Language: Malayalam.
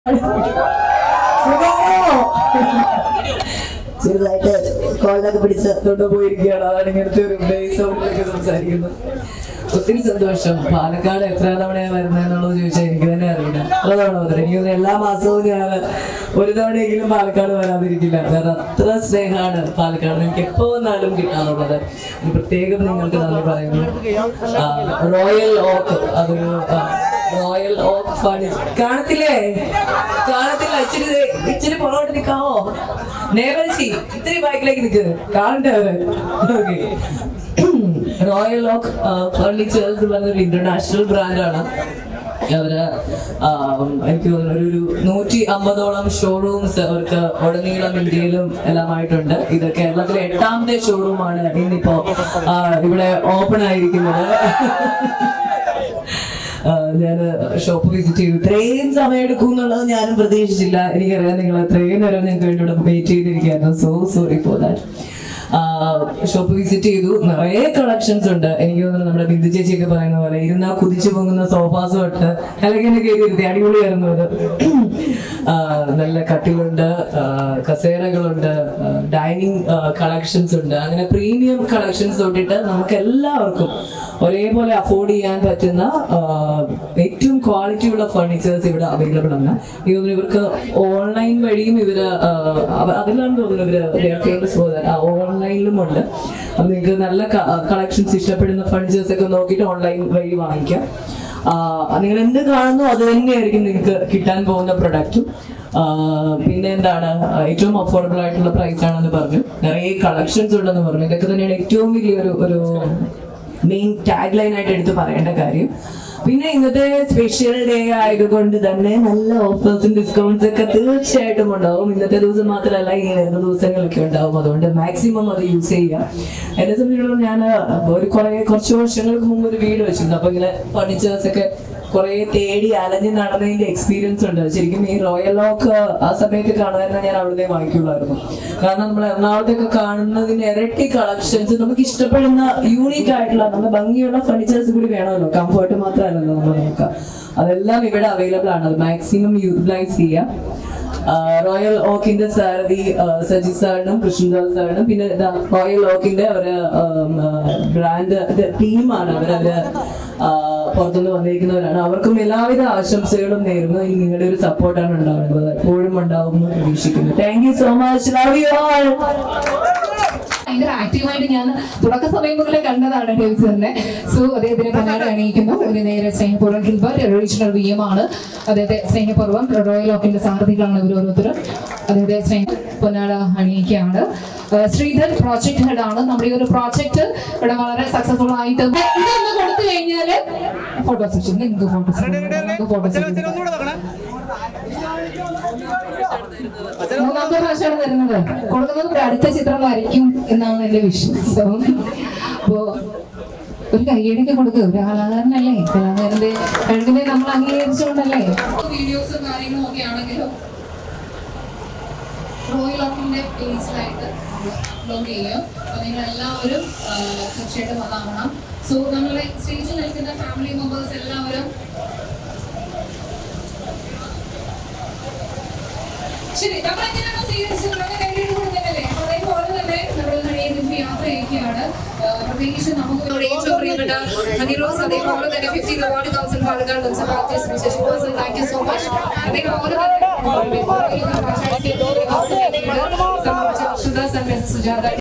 ചെറുതായിട്ട് കോളൊക്കെ പിടിച്ച് തൊട്ട് പോയിരിക്കുകയാണ് അതാണ് ഇങ്ങനത്തെ ഒരു ബേസ് സൗണ്ടിലൊക്കെ സംസാരിക്കുന്നത് ഒത്തിരി സന്തോഷം പാലക്കാട് എത്ര തവണയാണ് വരുന്നതെന്നുള്ളത് ചോദിച്ചാൽ എനിക്ക് തന്നെ അറിയില്ല എത്ര തവണ വന്നത് എനിക്ക് തോന്നുന്നു എല്ലാ മാസവും ഞാൻ ഒരു തവണയെങ്കിലും പാലക്കാട് വരാതിരിക്കില്ല കാരണം അത്ര സ്നേഹമാണ് പാലക്കാട് എനിക്ക് എപ്പോ വന്നാലും കിട്ടാറുള്ളത് ഒരു പ്രത്യേകം നിങ്ങൾക്ക് നന്ദി പറയുന്നു ആ, റോയൽ ഓക്ക് അതൊരു ആ, റോയൽ ഓക്ക് ഫണ്ട് കാണത്തില്ലേ കാണത്തില്ല ഇച്ചിരി ദേ- ഇച്ചിരി പുറകോട്ട് നിൽക്കാവോ നേവൽസി ഇത്തിരി ബാക്കിലേക്ക് നിൽക്ക് കാണട്ടെ അവര് ഓക്കെ റോയൽ ഓക്ക് ഫർണിച്ചേഴ്സ് പറഞ്ഞൊരു ഇന്റർനാഷണൽ ബ്രാൻഡാണ് അവര് ആം, എനിക്ക് തോന്നുന്നു ഒരു- ഒരു നൂറ്റി അമ്പതോളം ഷോറൂംസ് അവർക്ക് ഉടനീളം ഇന്ത്യയിലും എല്ലാമായിട്ടുണ്ട് ഇത് കേരളത്തിലെ എട്ടാമത്തെ ഷോറൂമാണ് ഇന്നിപ്പോ ആ, ഇവിടെ ഓപ്പൺ ആയിരിക്കുന്നത് ഞാൻ ഷോപ്പ് വിസിറ്റ് ചെയ്തു ഇത്രയും സമയം എടുക്കും എന്നുള്ളത് ഞാനും പ്രതീക്ഷിച്ചില്ല എനിക്കറിയാം നിങ്ങൾ ഇത്രയും നേരം ഞങ്ങൾക്ക് വേണ്ടി ഇവിടെ വെയിറ്റ് ചെയ്തിരിക്കുകയായിരുന്നു so sorry for that shop visit ചെയ്തു നിറയെ കളക്ഷൻസ് ഉണ്ട് എനിക്ക് തോന്നുന്നു നമ്മുടെ ബിന്ദു ചേച്ചിയൊക്കെ പറയുന്ന പോലെ ഇരുന്നാ കുതിച്ചു പൊങ്ങുന്ന സോഫാസ് തൊട്ട് അല്ലെങ്കിൽ എന്നെ കയറി ഇരുത്തി അടിപൊളിയായിരുന്നു അത് ആ, നല്ല കട്ടിലുണ്ട് ആ, കസേരകളുണ്ട് ഡൈനിങ് കളക്ഷൻസ് ഉണ്ട് അങ്ങനെ പ്രീമിയം കളക്ഷൻസ് തൊട്ടിട്ട് നമുക്ക് എല്ലാവർക്കും ഒരേപോലെ അഫോർഡ് ചെയ്യാൻ പറ്റുന്ന ആ, ഏറ്റവും ക്വാളിറ്റി ഉള്ള ഫർണിച്ചേഴ്സ് ഇവിടെ അവൈലബിൾ ആണ് എനിക്ക് തോന്നുന്നു ഇവർക്ക് ഓൺലൈൻ വഴിയും ഇവര് ആ, അവ- അതിലാണ് തോന്നുന്നു ഇവര് ഫേമസ് ഓൺലൈനിലും ഉണ്ട് അപ്പൊ നിങ്ങൾക്ക് നല്ല കളക്ഷൻസ് ഇഷ്ടപ്പെടുന്ന ഫർണിച്ചേഴ്സ് ഒക്കെ നോക്കിയിട്ട് ഓൺലൈൻ വഴി വാങ്ങിക്കാം ആ, നിങ്ങൾ എന്ത് കാണുന്നു അത് തന്നെയായിരിക്കും നിങ്ങൾക്ക് കിട്ടാൻ പോകുന്ന പ്രൊഡക്റ്റും പിന്നെ എന്താണ് ഏറ്റവും അഫോർഡബിൾ ആയിട്ടുള്ള പ്രൈസ് ആണെന്ന് പറഞ്ഞു നിറയെ കളക്ഷൻസ് ഉണ്ടെന്ന് പറഞ്ഞു ഇതൊക്കെ തന്നെയാണ് ഏറ്റവും വലിയൊരു ഒരു മെയിൻ ടാഗ് ലൈൻ ആയിട്ട് എടുത്ത് പറയേണ്ട കാര്യം പിന്നെ ഇന്നത്തെ സ്പെഷ്യൽ ഡേ ആയതുകൊണ്ട് തന്നെ നല്ല ഓഫേഴ്സും ഡിസ്കൗണ്ട്സ് ഒക്കെ തീർച്ചയായിട്ടും ഉണ്ടാവും ഇന്നത്തെ ദിവസം മാത്രമല്ല ഇനി വരുന്ന ദിവസങ്ങളൊക്കെ ഉണ്ടാവും അതുകൊണ്ട് മാക്സിമം അത് യൂസ് ചെയ്യുക എന്നെ സംബന്ധിച്ചിടത്തോളം ഞാൻ ഒരു കുറെ കുറച്ച് വർഷങ്ങൾക്ക് മുമ്പ് ഒരു വീട് വെച്ചിരുന്നു അപ്പൊ ഇങ്ങനെ ഫർണിച്ചേഴ്സ് ഒക്കെ കുറെ തേടി അലഞ്ഞ് നടന്നതിന്റെ എക്സ്പീരിയൻസ് ഉണ്ട് ശരിക്കും ഈ റോയൽ ലോക്ക് ആ സമയത്ത് കാണുമായിരുന്ന ഞാൻ അവിടുന്ന് വാങ്ങിക്കുള്ളായിരുന്നു കാരണം നമ്മൾ എറണാകുളത്തൊക്കെ കാണുന്നതിന് ഇരട്ടി കളക്ഷൻസ് നമുക്ക് ഇഷ്ടപ്പെടുന്ന യൂണീക്ക് ആയിട്ടുള്ള നല്ല ഭംഗിയുള്ള ഫർണിച്ചേഴ്സ് കൂടി വേണമല്ലോ കംഫർട്ട് മാത്രമല്ലല്ലോ നമ്മൾ നോക്കുക അതെല്ലാം ഇവിടെ അവൈലബിൾ ആണ് അത് മാക്സിമം യൂട്ടിലൈസ് ചെയ്യാം റോയൽ ഓക്കിന്റെ സാരഥി സജി സാറിനും കൃഷ്ണദാസ് സാറിനും പിന്നെ ഇതാ റോയൽ ഓക്കിന്റെ ഒരു ബ്രാൻഡ് ടീമാണ് അവരവര് ആ, പുറത്തുനിന്ന് വന്നിരിക്കുന്നവരാണ് അവർക്കും എല്ലാവിധ ആശംസകളും നേരുന്നു ഇനി നിങ്ങളുടെ ഒരു സപ്പോർട്ടാണ് ഉണ്ടാവുന്നത് എപ്പോഴും ഉണ്ടാവും എന്ന് പ്രതീക്ഷിക്കുന്നു thank you so much love you all ഭയങ്കര ആക്റ്റീവായിട്ട് ഞാൻ തുടക്ക സമയം മുതലേ കണ്ടതാണ് ഡേവിസറിനെ സോ അദ്ദേഹത്തിന് പൊന്നാട അണിയിക്കുന്നു ഒരു നേരെ സ്നേഹപൂർവ്വം ഗിൽബർട്ട് റീജിയണൽ വി എം ആണ് അദ്ദേഹത്തെ സ്നേഹപൂർവ്വം റോയൽ ഓക്കിന്റെ സാരഥികളാണ് ഇവർ ഓരോരുത്തരും അദ്ദേഹത്തെ സ്നേഹ പൊന്നാട അണിയിക്കുകയാണ് ആ, ശ്രീധർ പ്രോജക്ട് ഹെഡ് ആണ് നമ്മുടെ ഈ ഒരു പ്രോജക്ട് ഇവിടെ വളരെ സക്സസ്ഫുൾ ആയിട്ട് ഇതൊന്ന് കൊടുത്തു കഴിഞ്ഞാല് ഫോട്ടോ സെക്ഷൻ നിങ്ങൾക്ക് ഫോട്ടോ സെക്ഷൻ ഫോട്ടോ സെക്ഷൻ മൂന്നാമത്തെ പ്രാവശ്യമാണ് തരുന്നത് കൊടുക്കുന്നത് ഒരു അടുത്ത ചിത്രം വരയ്ക്കും എന്നാണ് എന്റെ വിശ്വാസം അപ്പോ ഒരു കൈയടിക്ക് കൊടുക്കുക ഒരു കലാകാരനല്ലേ കലാകാരന്റെ കഴിവിനെ നമ്മൾ അംഗീകരിച്ചുകൊണ്ടല്ലേ വീഡിയോസും കാര്യങ്ങളും ഒക്കെ ആണെങ്കിലും റോയൽ ഓക്കിന്റെ പേജിലായിട്ട് അപ്ലോഡ് ചെയ്യും അപ്പൊ നിങ്ങൾ എല്ലാവരും ആ, തീർച്ചയായിട്ടും അതാവണം സോ നമ്മളെ സ്റ്റേജിൽ നിൽക്കുന്ന ഫാമിലി മെമ്പേഴ്സ് എല്ലാവരും ശരി നമ്മൾ എങ്ങനെയാണോ സ്വീകരിച്ചത് കൈയ്യടി കൊടുക്കുന്നല്ലേ അപ്പൊ അതേപോലെ തന്നെ നമ്മൾ നടിയെ യാത്ര ചെയ്യുകയാണ് ആ, പ്രത്യേകിച്ച് നമുക്ക് ഇവിടെ ഏറ്റവും പ്രിയപ്പെട്ട ഹണിറോസ് അതേപോലെ തന്നെ fifty award council Palakkad municipality Sasivasan thank you so much അതേപോലെ തന്നെ സുജാത